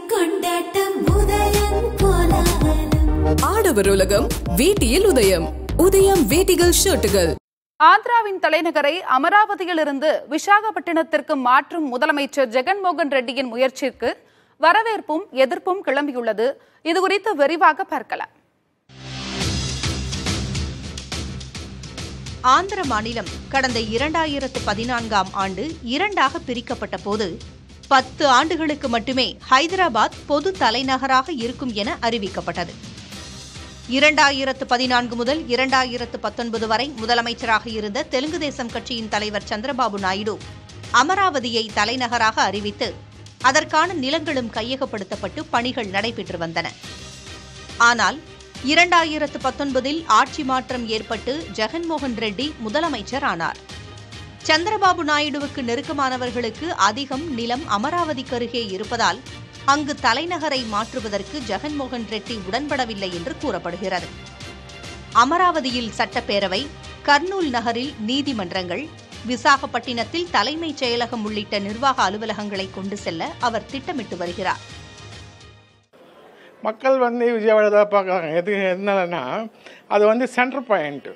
கொண்டாட்டம் உதயம் கோலாகலம் ஆடவர் உலகம் வேட்டியில் உதயம் உதயம் வேட்டிகள் ஷர்ட்டுகள் ஆந்திராவின் தலைநகரை அமராவதியிலிருந்து விசாகப்பட்டினத்திற்கு மாற்றும் முதலமைச்சர் ஜெகன்மோகன் ரெட்டியின் முயற்சிக்கு வரவேற்பும் எதிர்ப்பும் கிளம்பியுள்ளது இதுகுறித்து விரிவாக பார்க்கலாம் ஆந்திர மாநிலம் கடந்த இரண்டாயிரத்து பதினான்காம் ஆண்டு இரண்டாக பிரிக்கப்பட்ட போது பத்து ஆண்டுகளுக்கு மட்டுமே ஹைதராபாத் பொது தலைநகராக இருக்கும் என அறிவிக்கப்பட்டது இரண்டாயிரத்து பதினான்கு முதல் இரண்டாயிரத்து பத்தொன்பது வரை முதலமைச்சராக இருந்த தெலுங்கு தேசம் கட்சியின் தலைவர் சந்திரபாபு நாயுடு அமராவதியை தலைநகராக அறிவித்து அதற்கான நிலங்களும் கையகப்படுத்தப்பட்டு பணிகள் நடைபெற்று வந்தன ஆனால் இரண்டாயிரத்து பத்தொன்பதில் ஆட்சி மாற்றம் ஏற்பட்டு ஜெகன்மோகன் ரெட்டி முதலமைச்சர் ஆனார் சந்திரபாபு நாயுடுவுக்கு நெருக்கமானவர்களுக்கு அதிகம் நிலம் அமராவதிக்கு அருகே இருப்பதால் அங்கு தலைநகரை மாற்றுவதற்கு ஜெகன்மோகன் ரெட்டி உடன்படவில்லை என்று கூறப்படுகிறது அமராவதியில் சட்டப்பேரவை கர்னூல் நகரில் நீதிமன்றங்கள் விசாகப்பட்டினத்தில் தலைமைச் செயலகம் உள்ளிட்ட நிர்வாக அலுவலகங்களை கொண்டு செல்ல அவர் திட்டமிட்டு வருகிறார் மக்கள் வந்து விஜயவாடா தான் பார்க்குறாங்க எது எதனாலனா அது வந்து சென்டர் பாயிண்ட்டு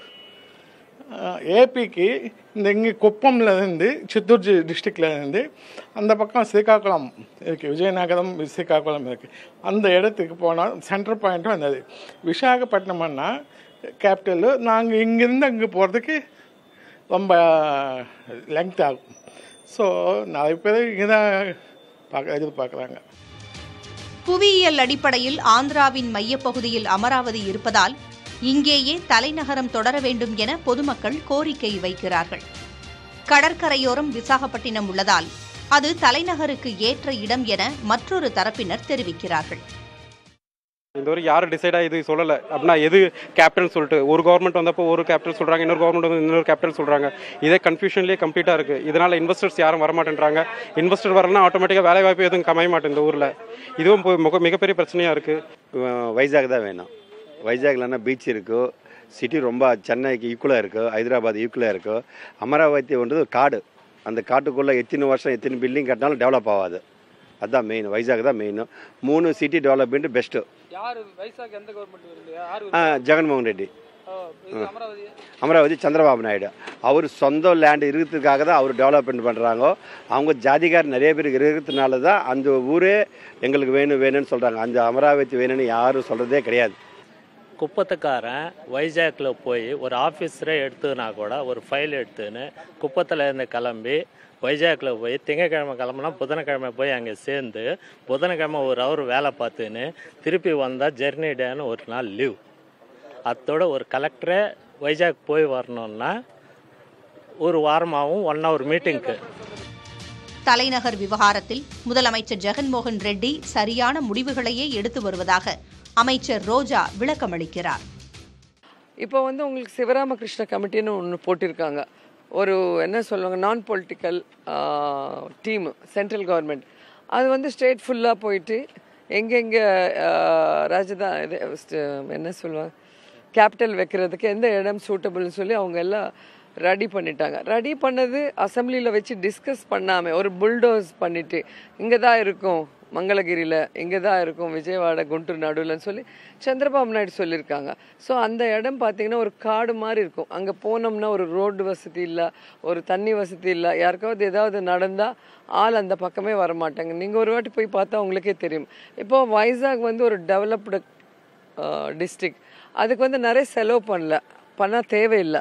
ஏபிக்கு இந்த இங்கே குப்பம்ல இருந்து சித்தூர் ஜி- டிஸ்ட்ரிக்ட்ல இருந்து அந்த பக்கம் ஸ்ரீகாக்குளம் இருக்குது விஜயநகரம் ஸ்ரீகாக்குளம் இருக்குது அந்த இடத்துக்கு போனால் சென்டர் பாயிண்ட்டும் வந்தது விசாகப்பட்டினம்னா கேபிட்டலு நாங்கள் இங்கேருந்து அங்கே போகிறதுக்கு ரொம்ப லெங்க் ஆகும் ஸோ நிறைய பேர் இங்கே தான் பார்க்க எதிர்பார்க்குறாங்க புவியியல் அடிப்படையில் ஆந்திராவின் மையப்பகுதியில் அமராவதி இருப்பதால் இங்கேயே தலைநகரம் தொடர வேண்டும் என பொதுமக்கள் கோரிக்கை வைக்கிறார்கள் கடற்கரையோரம் விசாகப்பட்டினம் உள்ளதால் அது தலைநகருக்கு ஏற்ற இடம் என மற்றொரு தரப்பினர் தெரிவிக்கிறார்கள் இந்த வரைக்கும் யாரும் டிசைடாக இது சொல்லலை அப்படின்னா எது கேபிட்டல் சொல்லிட்டு ஒரு கவர்மெண்ட் வந்தப்போ ஒரு கேபிட்டல் சொல்கிறாங்க இன்னொரு கவர்மெண்ட் வந்து இன்னொரு கேபிட்டல் சொல்கிறாங்க இதே கன்ஃபியூஷன்லேயே கம்ப்ளீட்டாக இருக்குது இதனால் இன்வெஸ்டர்ஸ் யாரும் வரமாட்டேன்றாங்க இன்வெஸ்டர் வரலன்னா ஆட்டோமேட்டிக்காக வேலை வாய்ப்பு எதுவும் கமைய மாட்டேன் இந்த ஊரில் இதுவும் இப்போ மிக மிகப்பெரிய பிரச்சனையாக இருக்குது வைஜாக் தான் வேணும் வைஜாக்லன்னா பீச் இருக்கு சிட்டி ரொம்ப சென்னைக்கு ஈக்குவலாக இருக்கு ஹைதராபாத் ஈக்குவலாக இருக்கு அமராவதி ஒன்றது காடு அந்த காட்டுக்குள்ளே எத்தனை வருஷம் எத்தனை பில்டிங் கட்டினாலும் டெவலப் ஆகாது அதுதான் மெயின் வைஜாக் தான் மெயின் மூணு சிட்டி டெவலப்மெண்ட் பெஸ்ட்டு யார் வைசாக் எந்த கவர்மெண்ட் வருது யார் ஜெகன்மோகன் ரெட்டி அமராவதி அமராவதி சந்திரபாபு நாயுடு அவர் சொந்த லேண்ட் இருக்கிறதுக்காக தான் அவர் டெவலப்மெண்ட் பண்ணுறாங்க அவங்க ஜாதிகார் நிறைய பேர் இருக்கிறதுனால தான் அந்த ஊரே எங்களுக்கு வேணும் வேணும்னு சொல்கிறாங்க அந்த அமராவதி வேணும்னு யாரும் சொல்கிறதே கிடையாது குப்பத்துக்காரன் வைஜாக்ல போய் ஒரு ஆஃபீஸரே எடுத்துனா கூட ஒரு ஃபைல் எடுத்துன்னு குப்பத்தில் இருந்து கிளம்பி வைஜாக்ல போய் திங்கக்கிழமை கிளம்புனா புதன்கிழமை போய் அங்கே சேர்ந்து புதன்கிழமை ஒரு ஹவர் வேலை பார்த்துன்னு திருப்பி வந்தால் ஜெர்னி டேன்னு ஒரு நாள் லீவ் அத்தோட ஒரு கலெக்டரே வைஜாக் போய் வரணுன்னா ஒரு வாரமாகவும் ஒன் ஹவர் மீட்டிங்க்கு தலைநகர் விவகாரத்தில் முதலமைச்சர் ஜெகன்மோகன் ரெட்டி சரியான முடிவுகளையே எடுத்து வருவதாக அமைச்சர் ரோஜா விளக்கமளிக்கிறார் இப்போ வந்து உங்களுக்கு சிவராமகிருஷ்ண கமிட்டின்னு ஒன்று போட்டிருக்காங்க ஒரு என்ன சொல்லுவாங்க நான் பொலிட்டிக்கல் டீம் சென்ட்ரல் கவர்மெண்ட் அது வந்து ஸ்டேட் ஃபுல்லாக போயிட்டு எங்கெங்கே ராஜதா இது, st- என்ன சொல்லுவாங்க கேபிட்டல் வைக்கிறதுக்கு எந்த இடம் சூட்டபிள்னு சொல்லி அவங்க எல்லாம் ரெடி பண்ணிட்டாங்க ரெடி பண்ணது அசெம்பிளியில் வச்சு டிஸ்கஸ் பண்ணாமல் ஒரு புல்டோஸ் பண்ணிட்டு இங்கே தான் இருக்கும் மங்களகிரியில் இங்கே தான் இருக்கும் விஜயவாடா குண்டூர் நடுவில்னு சொல்லி சந்திரபாபு நாயுடு சொல்லியிருக்காங்க ஸோ அந்த இடம் பார்த்தீங்கன்னா ஒரு காடு மாதிரி இருக்கும் அங்கே போனோம்னா ஒரு ரோடு வசதி இல்லை ஒரு தண்ணி வசதி இல்லை யாருக்காவது ஏதாவது நடந்தால் ஆள் அந்த பக்கமே வர மாட்டாங்க நீங்கள் ஒரு வாட்டி போய் பார்த்தா உங்களுக்கே தெரியும் இப்போ வைசாக் வந்து ஒரு டெவலப்டு டிஸ்ட்ரிக்ட் அதுக்கு வந்து நிறைய செலவு பண்ணல பண்ண தேவையில்லை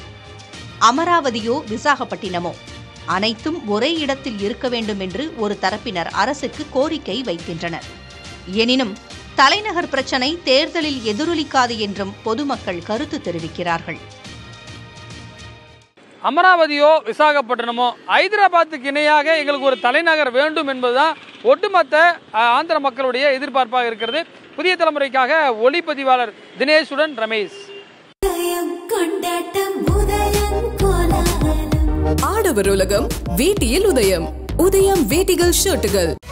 அமராவதியோ விசாகப்பட்டினமோ அனைத்தும் ஒரே இடத்தில் இருக்க வேண்டும் என்று ஒரு தரப்பினர் அரசுக்கு கோரிக்கை வைக்கின்றனர் எனினும் தலைநகர் பிரச்சினை தேர்தலில் எதிரொலிக்காது என்றும் பொதுமக்கள் கருத்து தெரிவிக்கிறார்கள் அமராவதியோ விசாகப்பட்டினமோ ஹைதராபாத்துக்கு இணையாக எங்களுக்கு ஒரு தலைநகர் வேண்டும் என்பதுதான் ஒட்டுமொத்த அஹ், ஆந்திர மக்களுடைய எதிர்பார்ப்பாக இருக்கிறது புதிய தலைமுறைக்காக ஒளிப்பதிவாளர் தினேஷுடன் ரமேஷ் உதயம் கொண்டாட்டம் உதயம் கோலாகலம் ஆடவர் உலகம் வேட்டியில் உதயம் உதயம் வேட்டிகள் ஷர்ட்டுகள்